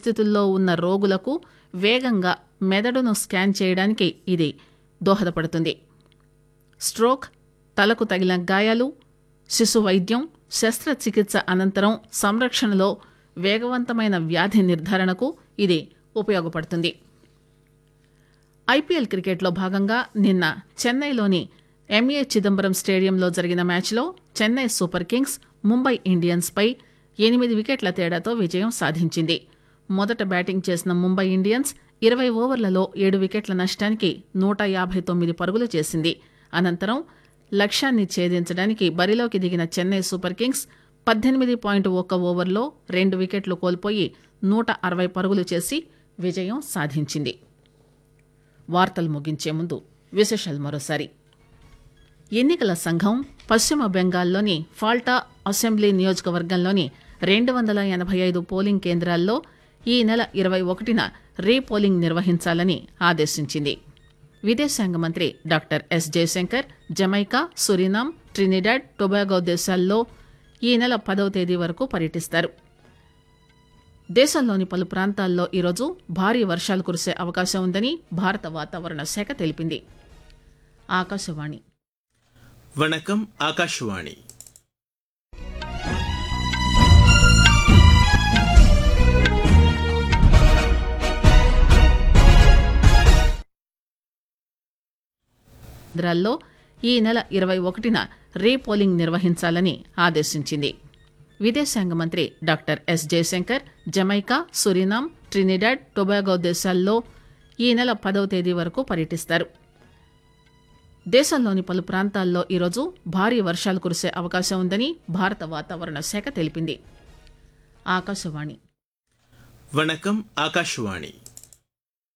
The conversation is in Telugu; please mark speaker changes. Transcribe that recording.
Speaker 1: పరిస్థితుల్లో ఉన్న రోగులకు వేగంగా మెదడును స్కాన్ చేయడానికి ఇది దోహదపడుతుంది స్ట్రోక్ తలకు తగిలిన గాయాలు శిశు వైద్యం శస్త్రచికిత్స అనంతరం సంరక్షణలో వేగవంతమైన వ్యాధి నిర్ధారణకు ఇది ఉపయోగపడుతుంది ఐపీఎల్ క్రికెట్లో భాగంగా నిన్న చెన్నైలోని ఎంఏ చిదంబరం స్టేడియంలో జరిగిన మ్యాచ్లో Chennai super kings Mumbai Indians పై ఎనిమిది వికెట్ల తేడాతో విజయం సాధించింది మొదట బ్యాటింగ్ చేసిన ముంబై ఇండియన్స్ ఇరవై ఓవర్లలో ఏడు వికెట్ల నష్టానికి నూట యాభై తొమ్మిది పరుగులు చేసింది అనంతరం లక్ష్యాన్ని ఛేదించడానికి బరిలోకి దిగిన చెన్నై సూపర్ కింగ్స్ పద్దెనిమిది పాయింట్ ఒక్క ఓవర్లో రెండు వికెట్లు కోల్పోయి నూట అరవై పరుగులు చేసి విజయం సాధించింది వార్తలు ముగించే ముందు విశేషాలు మరోసారి ఎన్నికల సంఘం పశ్చిమ బెంగాల్లోని ఫాల్టా అసెంబ్లీ నియోజకవర్గంలోని రెండు వందల ఎనభై ఐదు పోలింగ్ కేంద్రాల్లో ఈ నెల ఇరవై ఒకటిన రీపోలింగ్ నిర్వహించాలని ఆదేశించింది విదేశాంగ మంత్రి doctor S Jaishankar Jamaica Suriname Trinidad Tobago దేశాల్లో ఈ నెల పదవ తేదీ వరకు పర్యటిస్తారు దేశంలోని పలు ప్రాంతాల్లో ఈరోజు భారీ వర్షాలు కురిసే అవకాశం ఉందని భారత వాతావరణ శాఖ తెలిపింది ఆకాశవాణి
Speaker 2: வணக்கம் ஆகாஷ்வாணி
Speaker 1: కేంద్రాల్లో ఈ నెల ఇరవై ఒకటిన రీపోలింగ్ నిర్వహించాలని ఆదేశించింది విదేశాంగ మంత్రి doctor S Jaishankar Jamaica Suriname Trinidad Tobago దేశాల్లో ఈ నెల పదవ తేదీ వరకు పర్యటిస్తారు దేశంలోని పలు ప్రాంతాల్లో ఈరోజు భారీ వర్షాలు కురిసే అవకాశం ఉందని భారత వాతావరణ శాఖ తెలిపింది ఆకాశవాణి
Speaker 2: வணக்கம் ஆகாஷ்வாணி